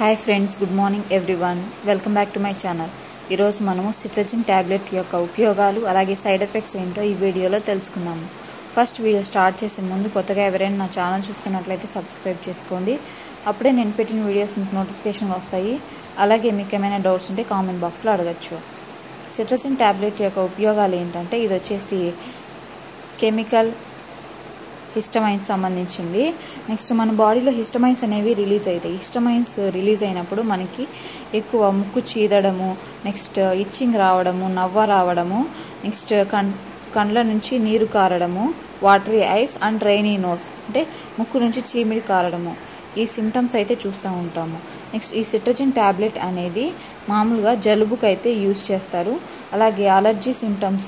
hi friends good morning everyone welcome back to my channel ఈరోజు మనము cetirizine tablet యొక్క ఉపయోగాలు అలాగే సైడ్ ఎఫెక్ట్స్ ఏంటో ఈ వీడియోలో తెలుసుకుందాము ఫస్ట్ వీడియో స్టార్ట్ చేసే ముందు కొత్తగా ఎవరైనా నా ఛానల్ చూస్తున్నట్లయితే సబ్స్క్రైబ్ చేసుకోండి అప్పుడే నేను పెట్టిన వీడియోస్ మీకు నోటిఫికేషన్ వస్తాయి అలాగే మీకు ఏమైనా డౌట్స్ ఉంటే కామెంట్ బాక్స్లో అడగచ్చు సిట్రజిన్ ట్యాబ్లెట్ యొక్క ఉపయోగాలు ఏంటంటే ఇది వచ్చేసి కెమికల్ హిస్టమైన్స్ సంబంధించింది నెక్స్ట్ మన బాడీలో హిస్టమైన్స్ అనేవి రిలీజ్ అవుతాయి హిస్టమైన్స్ రిలీజ్ అయినప్పుడు మనకి ఎక్కువ ముక్కు చీదడము నెక్స్ట్ ఇచ్చింగ్ రావడము నవ్వ రావడము నెక్స్ట్ కన్ కండ్ల నుంచి నీరు కారడము watery eyes and runny nose అంటే ముక్కు నుంచి చీమిడి కారడము ఈ సిమ్టమ్స్ అయితే చూస్తూ ఉంటాము నెక్స్ట్ ఈ సిట్రజిన్ ట్యాబ్లెట్ అనేది మామూలుగా జలుబుకి అయితే యూజ్ చేస్తారు అలాగే అలర్జీ సిమ్టమ్స్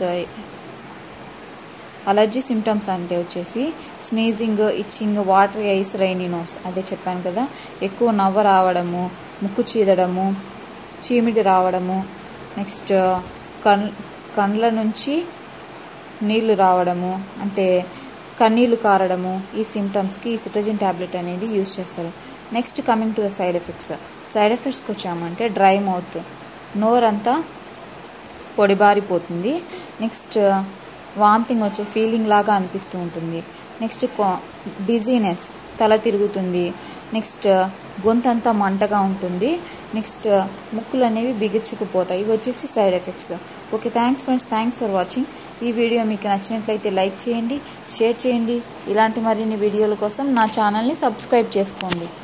అలర్జీ సిమ్టమ్స్ అంటే వచ్చేసి sneezing itching water eyes runny nose అదే చెప్పాను కదా ఎక్కువ నవ్వ రావడము ముక్కు చీదడము చీమిడి రావడము నెక్స్ట్ కన్ కండ్ల నుంచి నీళ్లు రావడము అంటే కన్నీళ్లు కారడము ఈ సిమ్టమ్స్కి ఈ సిట్రజిన్ ట్యాబ్లెట్ అనేది యూజ్ చేస్తారు next coming to the side effects side ఎఫెక్ట్స్కి వచ్చామంటే డ్రై మౌత్ నోరంతా పొడిబారిపోతుంది నెక్స్ట్ వామిటింగ్ వచ్చే ఫీలింగ్ లాగా అనిపిస్తూ ఉంటుంది నెక్స్ట్ డిజీనెస్ తల తిరుగుతుంది నెక్స్ట్ గొంతంతా మంటగా ఉంటుంది నెక్స్ట్ ముక్కులు అనేవి బిగించుకుపోతాయి ఇవి వచ్చేసి side effects okay thanks friends thanks for watching ఈ వీడియో మీకు నచ్చినట్లయితే లైక్ చేయండి షేర్ చేయండి ఇలాంటి మరిన్ని వీడియోల కోసం నా ఛానల్ని సబ్స్క్రైబ్ చేసుకోండి